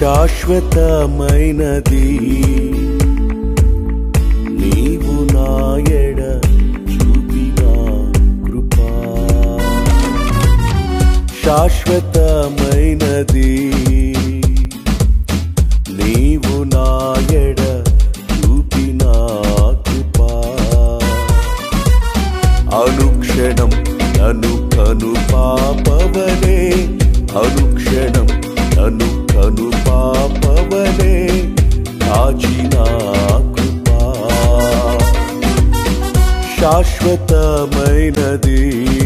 శాశ్వతమైనది నీవు నాయడ చూపిన కృపా శాశ్వతమైనది నీవు నాయడ చూపిన కృపా అనుక్షణం నన్ను కను పాపవలే అనుక్షణం నన్ను కను పాపవలే కాచిన కృపా శాశ్వతమైనది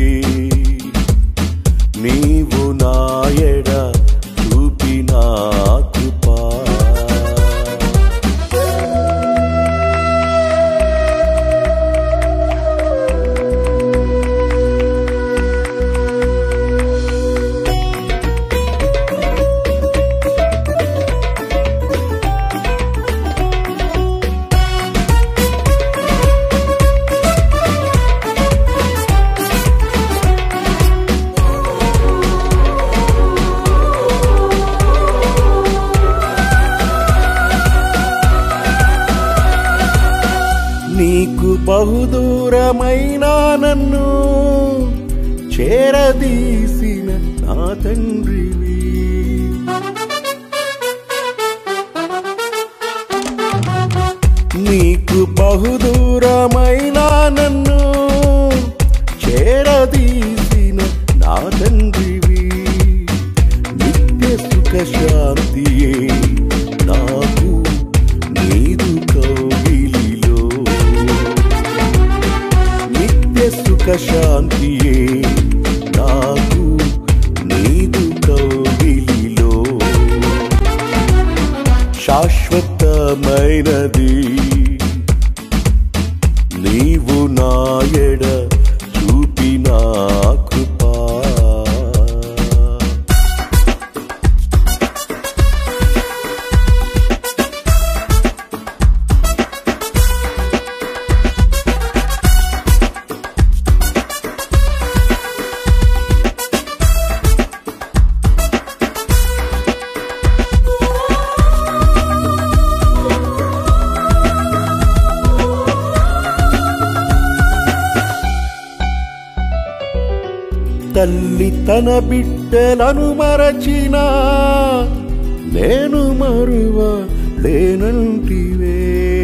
నీవు నాయడ చూపిన కృపా నీకు బహుదూరమైన నన్ను చేరదీసిన నా తండ్రివి నీకు బహుదూరమైన నన్ను చేరదీసిన నా తండ్రివి నిత్య సుఖ శాంతియే నాకు నీదు కౌగిలిలో నిత్య సుఖ శాంతియే నాకు నీదు కౌగిలిలో శాశ్వతమైనది నీవు నాయడ చూపిన కృపా తల్లి తన బిడ్డలను మరచిన నేను మరువ లేనంటివే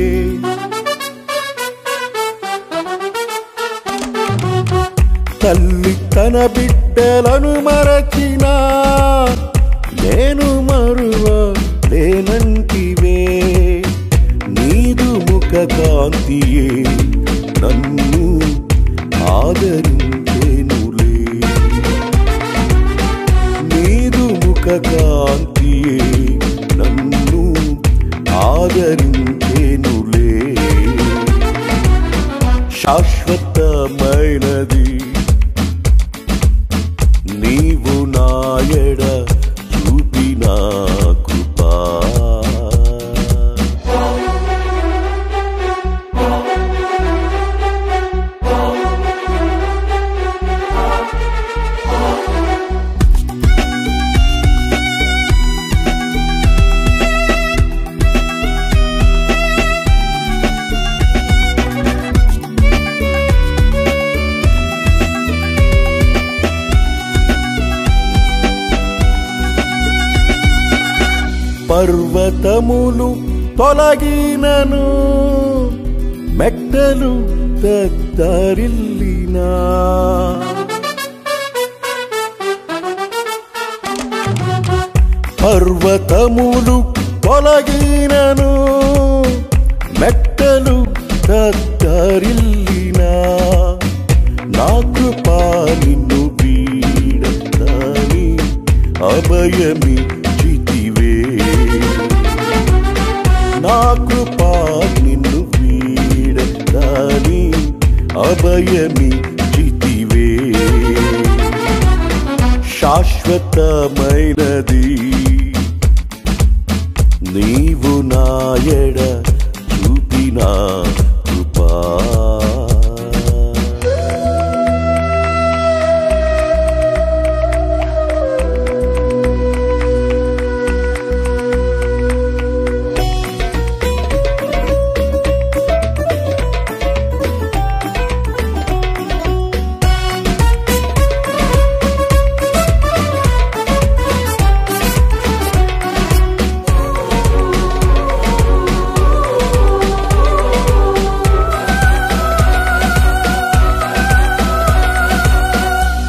తల్లి తన బిడ్డలను మరచిన నేను మరువ లేనంటివే నీదు ముఖ కాంతియే నన్ను ఆదరించేనులే నీదు ముఖ కాంతియే నన్ను ఆదరించేనులే శాశ్వతమైనది నీవు నాయడ చూపిన కృపా పర్వతములు తొలగినను మెట్టలు దద్దరిల్లినా పర్వతములు తొలగినను మెట్టలు దద్దరిల్లినా నా కృపా నిన్ను వీడతాని అభయమి చితివే నా కృపా నిన్ను వీడతాని అభయమి చితివే శాశ్వతమైనది నీవు నాయడ చూపిన కృపా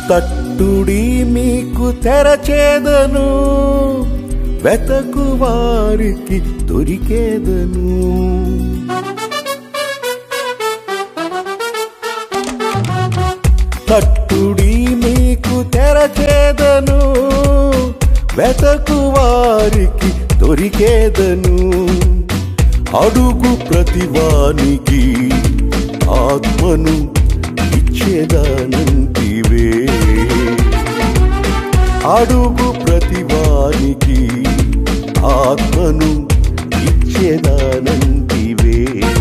తట్టుడి మీకు తెరచేదను వెతకు వారికి దొరికేదను తట్టుడి మీకు తెరచేదను వెతకు వారికి దొరికేదను అడుగు ప్రతివానికి ఆత్మను ఇచ్చేదానంటివే అడుగు ప్రతివానికి ఆత్మను ఇచ్చేదానంటివే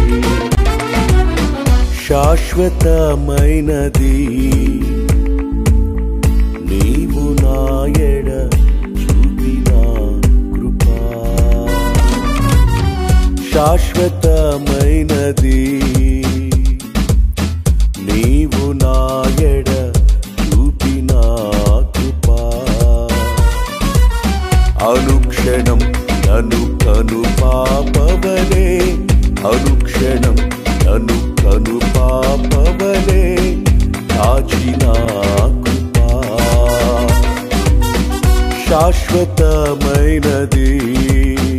శాశ్వతమైనది నీవు నాయడ చూపిన కృపా శాశ్వతమైనది నీవు నాయడ చూపిన కృపా అనుక్షణం నను కను పాపవలే అనుక్షణం నను కను పాపవలే కాచిన కృపా శాశ్వతమైనది